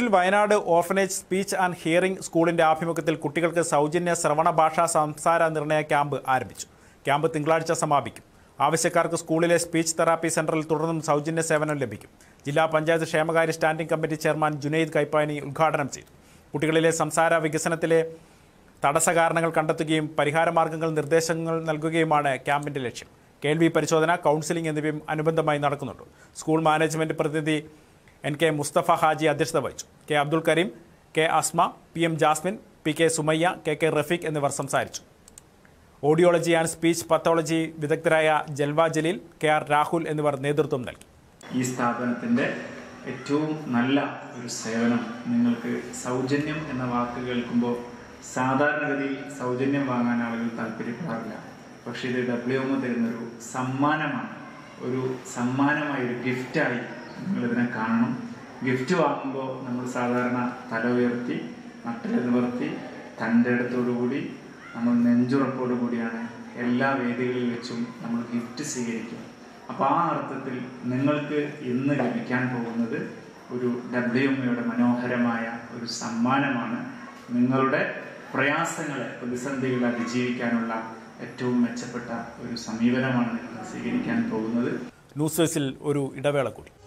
തൃശൂരിൽ Wayanad orphanage speech and hearing സ്കൂളിന്റെ ആഭിമുഖ്യത്തിൽ കുട്ടികൾക്ക് സൗജന്യ ശ്രവണ ഭാഷാ സംസാര നിർണയ ക്യാമ്പ് ആരംഭിച്ചു ക്യാമ്പ് തിങ്കളാഴ്ച സമാപിക്കും ആവശ്യക്കാർക്ക് സ്കൂളിലെ സ്പീച്ച് തെറാപ്പി സെന്ററിൽ തുടർന്നും സൗജന്യ സേവനം ലഭിക്കും ജില്ലാ പഞ്ചായത്ത് ക്ഷേമകാര്യ standing committee chairman Junaid Kaippani ഉദ്ഘാടനം ചെയ്തു കുട്ടികളിലെ സംസാര വികസനത്തിലെ തടസ്സ കാരണങ്ങൾ കണ്ടെത്തുകയും പരിഹാരമാർഗ്ഗങ്ങൾ നിർദ്ദേശങ്ങൾ നൽകുകയുമാണ് ക്യാമ്പിന്റെ ലക്ഷ്യം കേൾവി പരിശോധന കൗൺസിലിംഗ് എന്നിവയും അനുബന്ധമായി നടക്കുന്നുണ്ട് സ്കൂൾ മാനേജ്മെന്റ് പ്രതിനിധി എൻ കെ മുസ്തഫ ഹാജി അധ്യക്ഷത വഹിച്ചു K Abdul Kareem K Asma P M Jasmin P K Sumayya K K Rafeeq എന്നിവർ സംസാരിച്ചു ഓഡിയോളജി ആൻഡ് സ്പീച്ച് പത്തോളജി വിദഗ്ധരായ ജൽവ ജലീൽ കെ ആർ രാഹുൽ എന്നിവർ നേതൃത്വം നൽകി ഈ സ്ഥാപനത്തിൻ്റെ ഏറ്റവും നല്ല ഒരു സേവനം നിങ്ങൾക്ക് സൗജന്യം എന്ന വാക്ക് കേൾക്കുമ്പോൾ സാധാരണഗതിയിൽ സൗജന്യം വാങ്ങാൻ ആളുകൾ താല്പര്യപ്പെടാറില്ല പക്ഷേ ഇത് ഡബ്ല്യു എം തരുന്നൊരു സമ്മാനമാണ് ഒരു സമ്മാനമായി ഒരു ഗിഫ്റ്റായി നിങ്ങളിതിനെ കാണണം ഗിഫ്റ്റ് വാങ്ങുമ്പോൾ നമ്മൾ സാധാരണ തല ഉയർത്തി നട്ടിൽ നിവർത്തി തൻ്റെ അടുത്തോടുകൂടി നമ്മൾ നെഞ്ചുറപ്പോടു കൂടിയാണ് എല്ലാ വേദികളിൽ വെച്ചും നമ്മൾ ഗിഫ്റ്റ് സ്വീകരിക്കും അപ്പോൾ ആ അർത്ഥത്തിൽ നിങ്ങൾക്ക് ഇന്ന് ലഭിക്കാൻ പോകുന്നത് ഒരു ഡബ്ല്യു എമ്മയുടെ മനോഹരമായ ഒരു സമ്മാനമാണ് നിങ്ങളുടെ പ്രയാസങ്ങളെ പ്രതിസന്ധികളെ അതിജീവിക്കാനുള്ള ഏറ്റവും മെച്ചപ്പെട്ട ഒരു സമീപനമാണ് നിങ്ങൾ സ്വീകരിക്കാൻ പോകുന്നത് ന്യൂസ് ഡെസ്കിൽ ഒരു ഇടവേള കൂടി